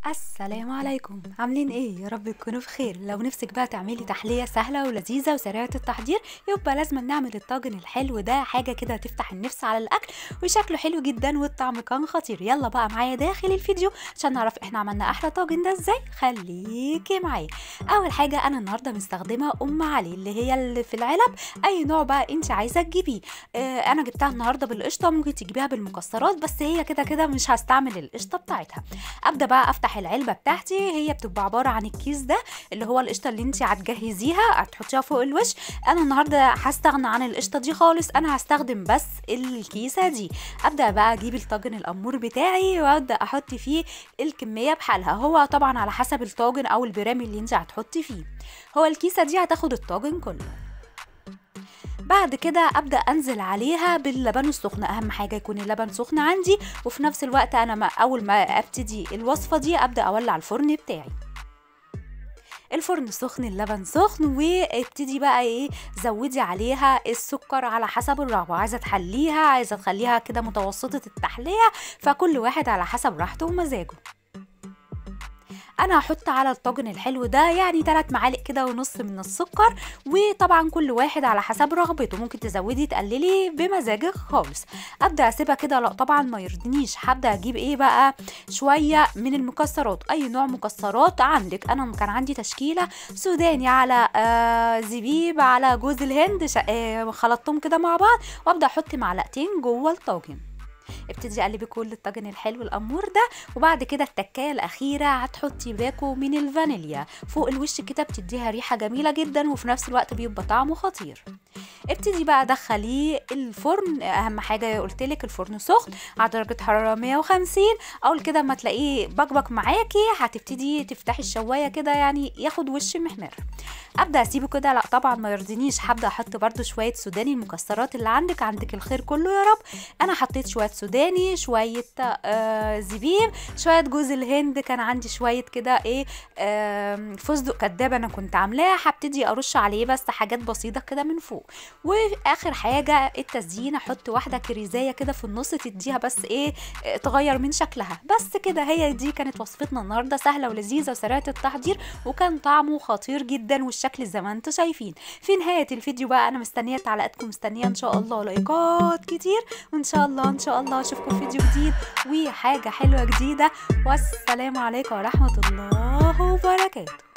السلام عليكم عاملين ايه يا رب تكونوا بخير لو نفسك بقى تعملي تحليه سهله ولذيذه وسريعه التحضير يبقى لازم نعمل الطاجن الحلو ده حاجه كده تفتح النفس على الاكل وشكله حلو جدا والطعم كان خطير يلا بقى معايا داخل الفيديو عشان نعرف احنا عملنا احلى طاجن ده ازاي خليكي معايا اول حاجه انا النهارده مستخدمه ام علي اللي هي اللي في العلب اي نوع بقى انت عايزه تجيبيه آه انا جبتها النهارده بالقشطه ممكن تجيبيها بالمكسرات بس هي كده كده مش هستعمل القشطه بتاعتها ابدا بقى افتح العلبه بتاعتي هي بتبقى عباره عن الكيس ده اللي هو القشطه اللي انت هتجهزيها هتحطيها فوق الوش انا النهارده هستغنى عن القشطه دي خالص انا هستخدم بس الكيسه دي ابدا بقى اجيب الطاجن الامور بتاعي وابدا احط فيه الكميه بحالها هو طبعا على حسب الطاجن او البرام اللي انت هتحطي فيه هو الكيسه دي هتاخد الطاجن كله بعد كده ابدا انزل عليها باللبن السخن اهم حاجه يكون اللبن سخن عندي وفي نفس الوقت انا ما اول ما ابتدي الوصفه دي ابدا اولع الفرن بتاعي الفرن سخن اللبن سخن وابتدي بقى ايه زودي عليها السكر على حسب الرغبه عايزه تحليها عايزه تخليها كده متوسطه التحليه فكل واحد على حسب راحته ومزاجه انا هحط على الطاجن الحلو ده يعني 3 معالق كده ونص من السكر وطبعا كل واحد على حسب رغبته ممكن تزودي تقللي بمزاجك خالص ابدا اسيبها كده لا طبعا ما يرضنيش هبدا اجيب ايه بقى شويه من المكسرات اي نوع مكسرات عندك انا كان عندي تشكيله سوداني على آه زبيب على جوز الهند آه خلطتهم كده مع بعض وابدا احط معلقتين جوه الطاجن ابتدي قلبي كل الطاجن الحلو الامور ده وبعد كده التكايه الاخيره هتحطي باكو من الفانيليا فوق الوش كده بتديها ريحه جميله جدا وفي نفس الوقت بيبقى طعمه خطير ابتدي بقى دخليه الفرن اهم حاجه قلت لك الفرن سخن على درجه حراره 150 اول كده ما تلاقيه بكبك معاكي هتبتدي تفتحي الشوايه كده يعني ياخد وش محمر ابدا اسيبه كده لا طبعا ما يرضينيش هبدا احط برده شويه سوداني المكسرات اللي عندك عندك الخير كله يا رب انا حطيت شويه سوداني شويه آه زبيب شويه جوز الهند كان عندي شويه كده ايه آه فستق كداب انا كنت عاملاه هبتدي ارش عليه بس حاجات بسيطه كده من فوق واخر حاجه التزيين احط واحده كريزايه كده في النص تديها بس ايه تغير من شكلها بس كده هي دي كانت وصفتنا النهارده سهله ولذيذه وسريعه التحضير وكان طعمه خطير جدا والشكل زي ما انتم شايفين في نهايه الفيديو بقى انا مستنيه تعليقاتكم مستنيه ان شاء الله لايكات كتير وان شاء الله ان شاء الله اشوفكم في فيديو جديد وحاجه حلوه جديده والسلام عليكم ورحمه الله وبركاته